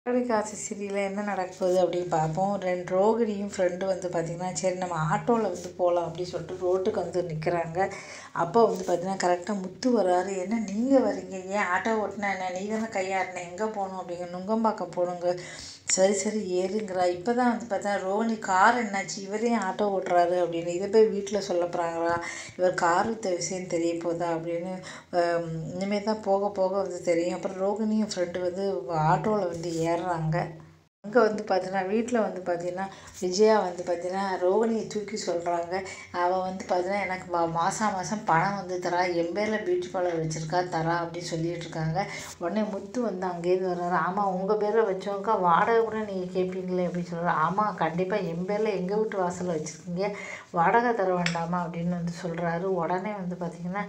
காசி சீரியலில் என்ன நடக்க போகுது அப்படின்னு பார்ப்போம் ரெண்டு ரோகிணியும் ஃப்ரெண்டு வந்து பார்த்திங்கன்னா சரி நம்ம ஆட்டோவில் வந்து போகலாம் அப்படின்னு சொல்லிட்டு ரோட்டுக்கு வந்து நிற்கிறாங்க அப்போ வந்து பார்த்திங்கன்னா கரெக்டாக முத்து வராரு என்ன நீங்கள் வரீங்க ஏன் ஆட்டோ ஓட்டினா என்ன நீ தானே கையாடின எங்கே போகணும் அப்படிங்க நுங்கம்பாக்கம் போகணுங்க சரி சரி ஏறுங்கிறா இப்போ தான் வந்து பார்த்தா ரோகிணி கார் என்னாச்சு இவரே ஆட்டோ ஓட்டுறாரு அப்படின்னு இதை போய் வீட்டில் சொல்ல போகிறாங்களா இவர் கார் வித்த விஷயம் தெரிய போதா அப்படின்னு இனிமேல் தான் போக போக வந்து தெரியும் அப்புறம் ரோகிணியும் ஃப்ரெண்டு வந்து ஆட்டோவில் வந்து ஏறுறாங்க அங்கே வந்து பார்த்தீங்கன்னா வீட்டில் வந்து பார்த்தீங்கன்னா விஜயா வந்து பார்த்தீங்கன்னா ரோகிணியை தூக்கி சொல்கிறாங்க அவள் வந்து பார்த்தீங்கன்னா எனக்கு மா மாதம் மாதம் பணம் வந்து தரா என் பேரில் பியூட்டி பார்லர் வச்சுருக்கா தரா அப்படின்னு சொல்லிட்டு இருக்காங்க உடனே முத்து வந்து அங்கேருந்து வர்றாரு ஆமாம் உங்கள் பேரில் வச்சவங்க வாடகை கூட நீங்கள் கேட்பீங்களே அப்படின்னு சொல்கிறாரு ஆமாம் கண்டிப்பாக என் பேரில் எங்கள் வீட்டு வாசலில் வச்சுருக்கீங்க வாடகை தர வேண்டாமா அப்படின்னு வந்து சொல்கிறாரு உடனே வந்து பார்த்திங்கன்னா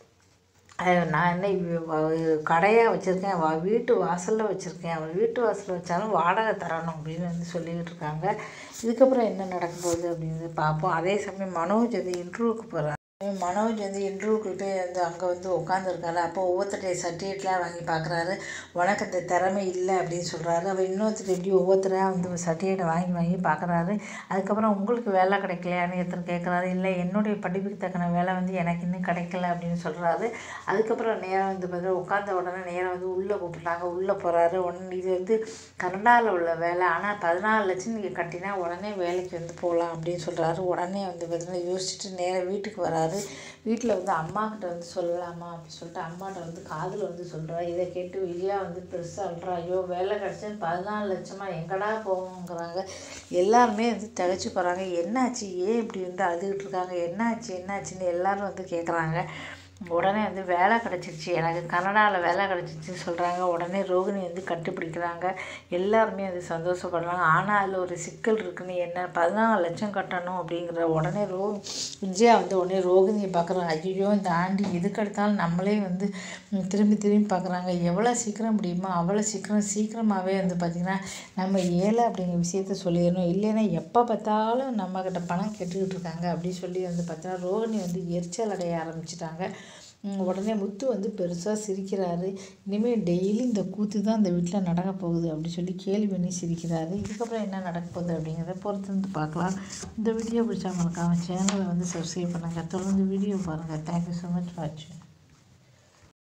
நான் என்ன கடையாக வச்சுருக்கேன் வா வீட்டு வாசலில் வச்சுருக்கேன் அவன் வீட்டு வாசலில் வச்சாலும் வாடகை தரணும் அப்படின்னு வந்து சொல்லிக்கிட்டு இருக்காங்க இதுக்கப்புறம் என்ன நடக்க போகுது அப்படின்னு பார்ப்போம் அதே சமயம் மனோஜ் வந்து இன்டர்வியூக்கு போகிறார் மனோஜ் வந்து இன்டர்வியூக்கு போய் வந்து அங்கே வந்து உட்காந்துருக்காரு அப்போ ஒவ்வொருத்தருடைய சர்டிஃபிகேட்லாம் வாங்கி பார்க்குறாரு உனக்கு அந்த திறமை இல்லை அப்படின்னு சொல்கிறாரு அவர் இன்னொருத்தர் எப்படி ஒவ்வொருத்தராக வந்து சர்டிஃபிகேட்டை வாங்கி வாங்கி பார்க்குறாரு அதுக்கப்புறம் உங்களுக்கு வேலை கிடைக்கலையான்னு எத்தனை கேட்குறாரு இல்லை என்னுடைய படிப்புக்கு தக்கன வேலை வந்து எனக்கு இன்னும் கிடைக்கல அப்படின்னு சொல்கிறாரு அதுக்கப்புறம் நேராக வந்து பார்த்தீங்கன்னா உட்காந்த உடனே நேராக வந்து உள்ளே கூப்பிட்றாங்க உள்ளே போகிறாரு உடனே இது வந்து கனடாவில் உள்ள வேலை ஆனால் பதினாலு லட்சம் நீங்கள் கட்டினா உடனே வேலைக்கு வந்து போகலாம் அப்படின்னு சொல்கிறாரு உடனே வந்து பார்த்தீங்கன்னா யோசிச்சுட்டு நேராக வீட்டுக்கு வராரு வீட்டில் வந்து அம்மாக்கிட்ட வந்து சொல்லலாமா அப்படின்னு சொல்லிட்டு அம்மாட்ட வந்து காதில் வந்து சொல்கிறா இதை கேட்டு விஜயா வந்து பெருசாக சொல்கிறா ஐயோ வேலை கிடச்சேன்னு பதினாலு லட்சமாக எங்கடா போவோங்கிறாங்க எல்லாருமே வந்து திகச்சு போகிறாங்க என்னாச்சு ஏன் இப்படி வந்து அழுதுகிட்டு இருக்காங்க என்னாச்சு என்னாச்சுன்னு எல்லோரும் வந்து கேட்குறாங்க உடனே வந்து வேலை கிடச்சிருச்சு எனக்கு கனடாவில் வேலை கிடச்சிருச்சுன்னு சொல்கிறாங்க உடனே ரோகிணி வந்து கண்டுபிடிக்கிறாங்க எல்லாருமே வந்து சந்தோஷப்படுறாங்க ஆனால் அதில் ஒரு சிக்கல் இருக்குன்னு என்ன பதினாலு லட்சம் கட்டணும் அப்படிங்கிற உடனே ரோ விஜயா வந்து உடனே ரோகிணியை பார்க்குறாங்க ஐயோ இந்த ஆண்டி எதுக்கு எடுத்தாலும் நம்மளே வந்து திரும்பி திரும்பி பார்க்குறாங்க எவ்வளோ சீக்கிரம் முடியுமோ அவ்வளோ சீக்கிரம் சீக்கிரமாகவே வந்து பார்த்திங்கன்னா நம்ம ஏழை அப்படிங்கிற விஷயத்த சொல்லிடணும் இல்லைன்னா எப்போ பார்த்தாலும் நம்மக்கிட்ட பணம் கேட்டுக்கிட்டு இருக்காங்க அப்படின்னு சொல்லி வந்து பார்த்தீங்கன்னா ரோகிணி வந்து எரிச்சல் அடைய ஆரம்பிச்சிட்டாங்க உடனே முத்து வந்து பெருசாக சிரிக்கிறாரு இனிமேல் டெய்லி இந்த கூத்து தான் இந்த வீட்டில் நடக்க போகுது அப்படி சொல்லி கேள்வி பண்ணி சிரிக்கிறாரு இதுக்கப்புறம் என்ன நடக்க போகுது அப்படிங்கிறத பொறுத்து வந்து பார்க்கலாம் இந்த வீடியோ பிடிச்சா மறக்காமல் சேனலை வந்து சப்ஸ்கிரைப் பண்ணுங்கள் தொடர்ந்து வீடியோ பாருங்கள் தேங்க்யூ ஸோ மச் வாட்சிங்